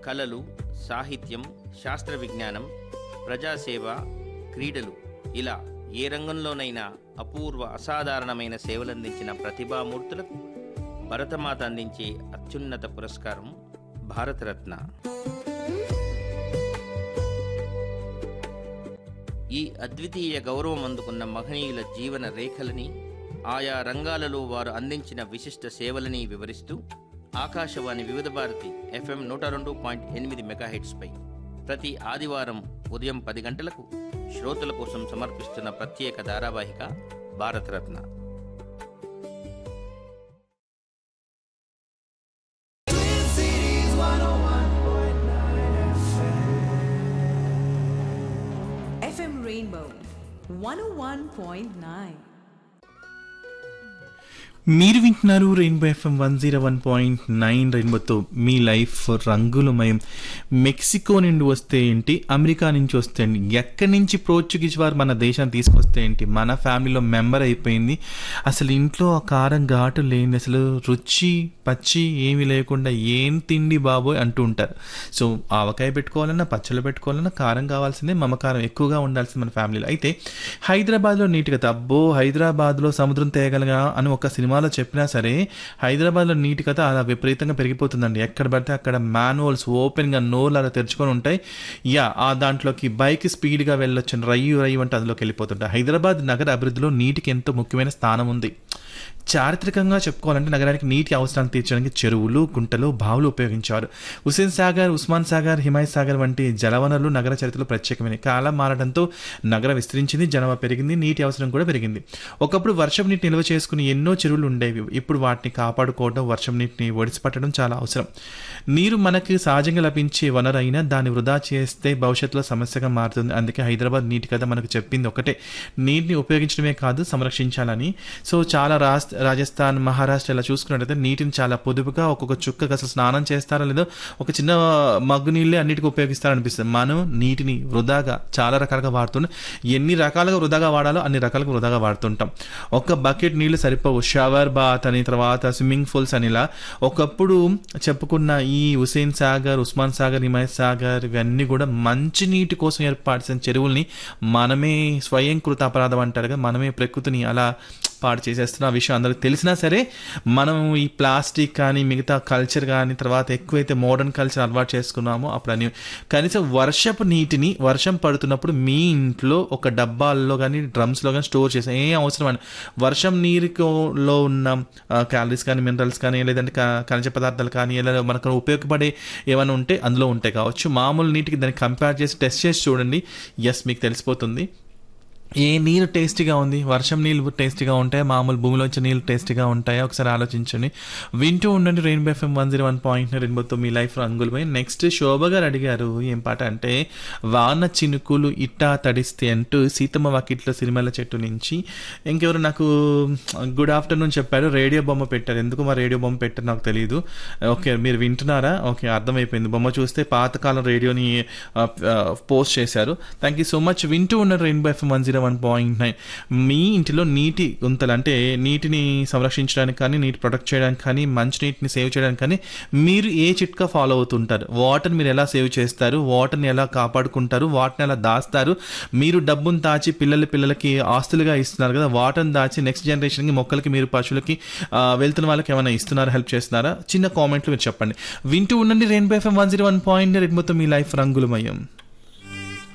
కళలు సాహిత్యం శాస్త్ర విజ్ఞానం ప్రజాసేవ క్రీడలు ఇలా ఏ రంగంలోనైనా అపూర్వ అసాధారణమైన సేవలందించిన ప్రతిభామూర్తులకు భరతమాత అందించే అత్యున్నత పురస్కారం భారతరత్న ఈ అద్వితీయ గౌరవం అందుకున్న మహనీయుల జీవన రేఖలని ఆయా రంగాలలో వారు అందించిన విశిష్ట సేవలని వివరిస్తూ ఆకాశవాణి వివిధ భారతి ఎఫ్ఎం నూట రెండు పాయింట్ ఎనిమిది మెగాహెట్స్పై ప్రతి ఆదివారం ఉదయం పది గంటలకు శ్రోతల కోసం సమర్పిస్తున్న ప్రత్యేక ధారావాహిక భారతరత్న FM Rainbow 101.9. మీరు వింటున్నారు Rainbow FM one zero one point nine రెయిన్బోతో మీ లైఫ్ రంగులమయం మెక్సికో నుండి వస్తే ఏంటి అమెరికా నుంచి వస్తే ఏంటి ఎక్కడి నుంచి పోర్చుగీస్ వారు మన దేశాన్ని తీసుకొస్తే ఏంటి మన ఫ్యామిలీలో మెంబర్ అయిపోయింది అసలు ఇంట్లో ఆ కారం ఘాటు లేని అసలు రుచి పచ్చి ఏమీ లేకుండా ఏం తిండి బాబోయ్ అంటూ ఉంటారు సో ఆవకాయ పెట్టుకోవాలన్నా పచ్చళ్ళు పెట్టుకోవాలన్నా కారం కావాల్సిందే మమకారం ఎక్కువగా ఉండాల్సింది మన ఫ్యామిలీలో అయితే హైదరాబాద్లో నీట్గా అబ్బో హైదరాబాద్లో సముద్రం తేగలగా అని ఒక సినిమాలో చెప్పినా సరే హైదరాబాద్లో నీటి కథ అలా విపరీతంగా పెరిగిపోతుందండి ఎక్కడ పడితే అక్కడ మాన్యువల్స్ ఓపెన్గా నోర్లు అలా తెరుచుకొని ఉంటాయి యా ఆ దాంట్లోకి బైక్ స్పీడ్గా వెళ్ళొచ్చు రయ్యు రయ్యు అంటే అందులోకి వెళ్ళిపోతుంటాయి హైదరాబాద్ నగర అభివృద్ధిలో నీటికి ఎంతో ముఖ్యమైన స్థానం ఉంది చారిత్రకంగా చెప్పుకోవాలంటే నగరానికి నీటి అవసరాన్ని తీర్చడానికి చెరువులు గుంటలు బావులు ఉపయోగించారు హుసేన్ సాగర్ ఉస్మాన్ సాగర్ హిమాయత్ సాగర్ వంటి జలవనరులు నగర చరిత్రలో ప్రత్యేకమైనవి కాలం మారడంతో నగరం విస్తరించింది జనాభా పెరిగింది నీటి అవసరం కూడా పెరిగింది ఒకప్పుడు వర్షం నీటి నిల్వ చేసుకుని ఎన్నో చెరువులు ఉండేవి ఇప్పుడు వాటిని కాపాడుకోవడం వర్షం నీటిని ఒడిసిపట్టడం చాలా అవసరం నీరు మనకి సహజంగా లభించే వనరు అయినా దాన్ని వృధా చేస్తే భవిష్యత్తులో సమస్యగా మారుతుంది అందుకే హైదరాబాద్ నీటి కథ మనకు చెప్పింది ఒకటే నీటిని ఉపయోగించడమే కాదు సంరక్షించాలని సో చాలా రాష్ట్ర రాజస్థాన్ మహారాష్ట్ర ఇలా చూసుకున్నట్టయితే నీటిని చాలా పొదుపుగా ఒక్కొక్క చుక్కగా అసలు స్నానం చేస్తారో లేదో ఒక చిన్న మగ్గు నీళ్ళే అన్నిటికీ ఉపయోగిస్తారనిపిస్తుంది మనం నీటిని వృధాగా చాలా రకాలుగా వాడుతున్నాం ఎన్ని రకాలుగా వృధాగా వాడాలో అన్ని రకాలుగా వృధాగా వాడుతుంటాం ఒక బకెట్ నీళ్లు సరిపోవు షవర్ బాత్ అని తర్వాత స్విమ్మింగ్ పూల్స్ అని ఇలా ఒకప్పుడు చెప్పుకున్న ఈ హుసేన్ సాగర్ ఉస్మాన్ సాగర్ హిమాయత్ సాగర్ ఇవన్నీ కూడా మంచి నీటి కోసం ఏర్పాటు చేసిన చెరువుల్ని మనమే స్వయం కృత అపరాధం అంటారుగా మనమే ప్రకృతిని అలా పాడు చేసేస్తున్న ఆ విషయం అందరికి తెలిసినా సరే మనం ఈ ప్లాస్టిక్ కానీ మిగతా కల్చర్ కానీ తర్వాత ఎక్కువైతే మోడర్న్ కల్చర్ అలవాటు చేసుకున్నామో అప్పుడు అని కనీసం వర్షపు నీటిని వర్షం పడుతున్నప్పుడు మీ ఇంట్లో ఒక డబ్బాల్లో కానీ డ్రమ్స్లో కానీ స్టోర్ చేసాం ఏం అవసరం అని వర్షం నీరులో ఉన్న క్యాలరీస్ కానీ మినరల్స్ కానీ లేదంటే క- ఖనిజ పదార్థాలు కానీ లేదా మనకు ఉపయోగపడే ఏమైనా ఉంటే అందులో ఉంటాయి కావచ్చు మామూలు నీటికి దాన్ని కంపేర్ చేసి టెస్ట్ చేసి చూడండి ఎస్ మీకు తెలిసిపోతుంది ఏ నీరు టేస్టీగా ఉంది వర్షం నీళ్ళు టేస్టీగా ఉంటాయి మామూలు భూమిలోంచి నీళ్ళు టేస్టీగా ఉంటాయా ఒకసారి ఆలోచించండి వింటూ ఉండండి Rainbow FM one zero one point రెయిన్బోతో మీ లైఫ్ రంగులపై నెక్స్ట్ శోభ గారు అడిగారు ఏం పాట అంటే వాన చినుకులు ఇట్టా తడిస్తే అంటూ సీతమ్మ వాకిట్లో సినిమాల చెట్టు నుంచి ఇంకెవరు నాకు గుడ్ ఆఫ్టర్నూన్ చెప్పారు రేడియో బొమ్మ పెట్టారు ఎందుకు మా రేడియో బొమ్మ పెట్టారు నాకు తెలియదు ఓకే మీరు వింటున్నారా ఓకే అర్థమైపోయింది బొమ్మ చూస్తే పాతకాలం రేడియోని పోస్ట్ చేశారు థ్యాంక్ యూ సో మచ్ వింటూ ఉన్న Rainbow FM one zero one point nine మీ ఇంటిలో నీటి గుంతలు అంటే నీటిని సంరక్షించడానికి కానీ నీటి ప్రొటెక్ట్ చేయడానికి కానీ మంచి నీటిని సేవ్ చేయడానికి కానీ మీరు ఏ చిట్కా ఫాలో అవుతుంటారు వాటర్ని మీరు ఎలా సేవ్ చేస్తారు వాటర్ని ఎలా కాపాడుకుంటారు వాటిని ఎలా దాస్తారు మీరు డబ్బును దాచి పిల్లల పిల్లలకి ఆస్తులుగా ఇస్తున్నారు కదా వాటర్ని దాచి నెక్స్ట్ జనరేషన్కి మొక్కలకి మీరు పశువులకి ఆ, వెళ్తున్న వాళ్ళకి ఏమైనా ఇస్తున్నారా హెల్ప్ చేస్తున్నారా చిన్న కామెంట్లు మీరు చెప్పండి వింటూ ఉండండి Rainbow FM one zero one point రెయిన్బోతో మీ లైఫ్ రంగులమయం